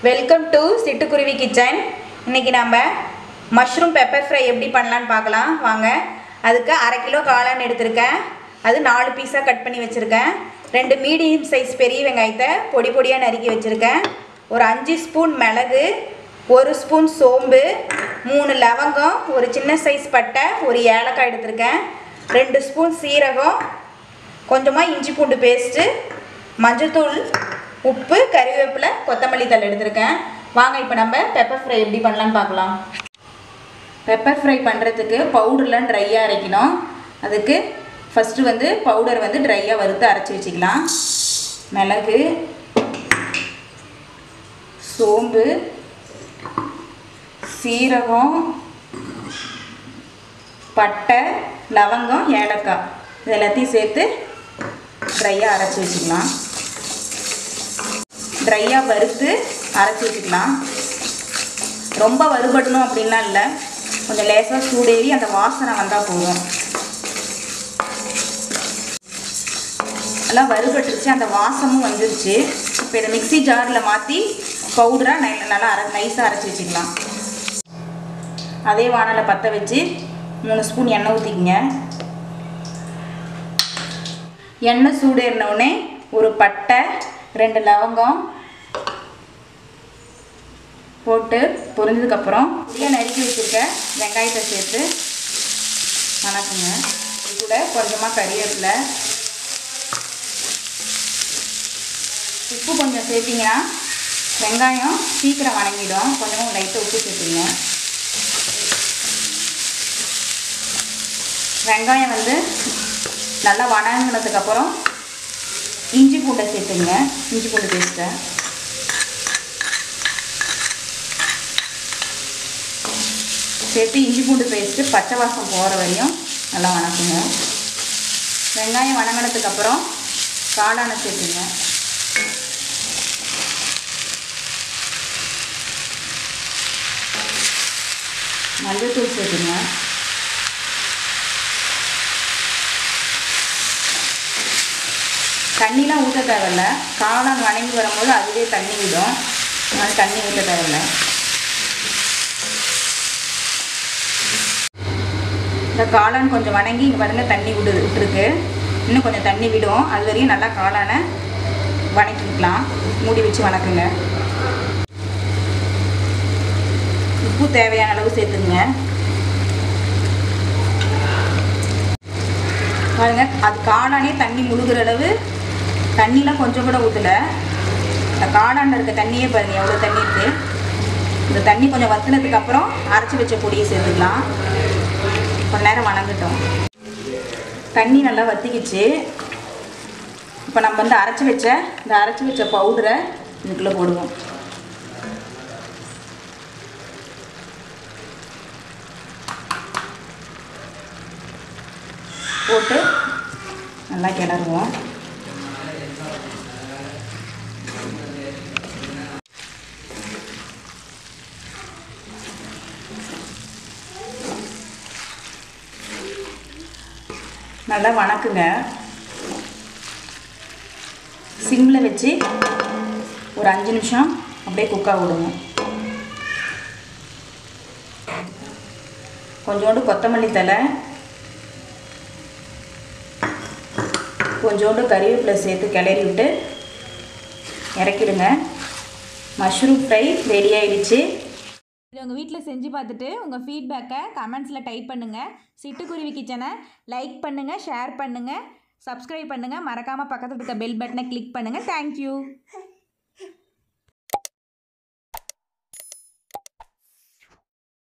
welcome to சிட்டுக்குருவி kitchen இன்னைக்கு நம்ம மஷ்ரூம் பெப்பர் ஃப்ரை எப்படி பண்ணலான்னு பார்க்கலாம் வாங்க அதுக்கு அரை கிலோ காளான் எடுத்திருக்கேன் அது நாலு பீஸாக கட் பண்ணி வச்சுருக்கேன் ரெண்டு மீடியம் சைஸ் பெரிய வெங்காயத்தை பொடி பொடியாக நறுக்கி வச்சுருக்கேன் ஒரு அஞ்சு ஸ்பூன் மிளகு ஒரு ஸ்பூன் சோம்பு மூணு லவங்கம் ஒரு சின்ன சைஸ் பட்டை ஒரு ஏலக்காய் எடுத்திருக்கேன் ரெண்டு ஸ்பூன் சீரகம் கொஞ்சமாக இஞ்சி பூண்டு பேஸ்ட்டு மஞ்சள்தூள் உப்பு கறிவேப்பிலை கொத்தமல்லி தழை எடுத்திருக்கேன் வாங்க இப்போ நம்ம பெப்பர் ஃப்ரை எப்படி பண்ணலான்னு பார்க்கலாம் பெப்பர் ஃப்ரை பண்ணுறதுக்கு பவுடர்லாம் ட்ரையாக அரைக்கணும் அதுக்கு ஃபஸ்ட்டு வந்து பவுடர் வந்து ட்ரையாக வறுத்து அரைச்சி வச்சுக்கலாம் மிளகு சோம்பு சீரகம் பட்டை லவங்கம் ஏலக்காய் இது எல்லாத்தையும் சேர்த்து ட்ரையாக அரைச்சி வச்சுக்கலாம் ட்ரையாக வறுத்து அரைச்சி வச்சுக்கலாம் ரொம்ப வறுபடணும் அப்படின்லாம் இல்லை கொஞ்சம் லேசாக சூடேறி அந்த வாசனை வந்தால் போதும் எல்லாம் வறுபட்டுருச்சு அந்த வாசமும் வந்துருச்சு இப்போ இதை மிக்ஸி ஜாரில் மாற்றி பவுடராக நை நல்லா அரை நைஸாக அரைச்சி வச்சுக்கலாம் அதே வானலை பற்ற வச்சு மூணு ஸ்பூன் எண்ணெய் ஊற்றிக்கங்க எண்ணெய் சூடேறினவுடனே ஒரு பட்டை ரெண்டு லவங்கம் போட்டு பொரிஞ்சதுக்கப்புறம் இதில் நறுக்கி வச்சுருக்க வெங்காயத்தை சேர்த்து வணக்குங்க இது கூட கொஞ்சமாக கறிவேப்பிலை உப்பு கொஞ்சம் சேர்த்திங்கன்னா வெங்காயம் சீக்கிரம் வணங்கிடும் கொஞ்சமாக லைட்டாக உப்பு சேர்த்துங்க வெங்காயம் வந்து நல்லா வணங்கினதுக்கப்புறம் இஞ்சி பூண்டை சேர்த்துங்க இஞ்சி பூண்டு பேஸ்ட்டை சேர்த்து இஞ்சி பூண்டு பேஸ்ட்டு பச்சை வாசம் போகிற வரையும் நல்லா வணக்குங்க வெங்காயம் வணங்கினதுக்கப்புறம் காளானை சேர்த்துங்க மஞ்சள்தூள் சேர்த்துங்க தண்ணிலாம் ஊற்ற தேவையில்ல காளான் வணங்கி வரும்போது அதுவே தண்ணி விடும் அதனால் தண்ணி ஊற்ற தேவையில்ல இந்த காளான் கொஞ்சம் வணங்கி இங்கே பாருங்க தண்ணி விடு விட்டுருக்கு இன்னும் கொஞ்சம் தண்ணி விடும் அது வரையும் நல்லா காளானை வணக்கிக்கலாம் மூடி வச்சு வணக்குங்க உப்பு தேவையான அளவு சேர்த்துங்க பாருங்க அது காளானே தண்ணி முழுகிற அளவு தண்ணிலாம் கொஞ்சம் கூட ஊற்றலை இந்த காளானில் இருக்க தண்ணியே பாருங்கள் எவ்வளோ தண்ணி இருக்குது இந்த தண்ணி கொஞ்சம் வற்றினதுக்கு அப்புறம் அரைச்சி வச்ச பொடியை சேர்த்துக்கலாம் கொஞ்ச நேரம் வணங்கட்டும் தண்ணி நல்லா வற்றிக்கிச்சு இப்போ நம்ம வந்து அரைச்சி வச்ச இந்த அரைச்சி வச்ச பவுடரை இதுக்குள்ளே போடுவோம் போட்டு நல்லா கிளறுவோம் நல்லா வணக்குங்க சிம்மில் வச்சு ஒரு அஞ்சு நிமிஷம் அப்படியே குக்காக விடுவோம் கொஞ்சோண்டு கொத்தமல்லி தலை கொஞ்சோண்டு கறிவேப்பிலை சேர்த்து கிளறி விட்டு இறக்கிடுங்க மஷ்ரூம் ஃப்ரை ரெடி ஆயிடுச்சு இதை உங்கள் வீட்டில் செஞ்சு பார்த்துட்டு உங்கள் ஃபீட்பேக்கை கமெண்ட்ஸில் டைப் பண்ணுங்கள் சிட்டுக்குருவி கிச்சனை லைக் பண்ணுங்கள் ஷேர் பண்ணுங்கள் சப்ஸ்கிரைப் பண்ணுங்கள் மறக்காமல் பக்கத்தில் இருக்க பெல் பட்டனை கிளிக் பண்ணுங்கள் தேங்க்யூ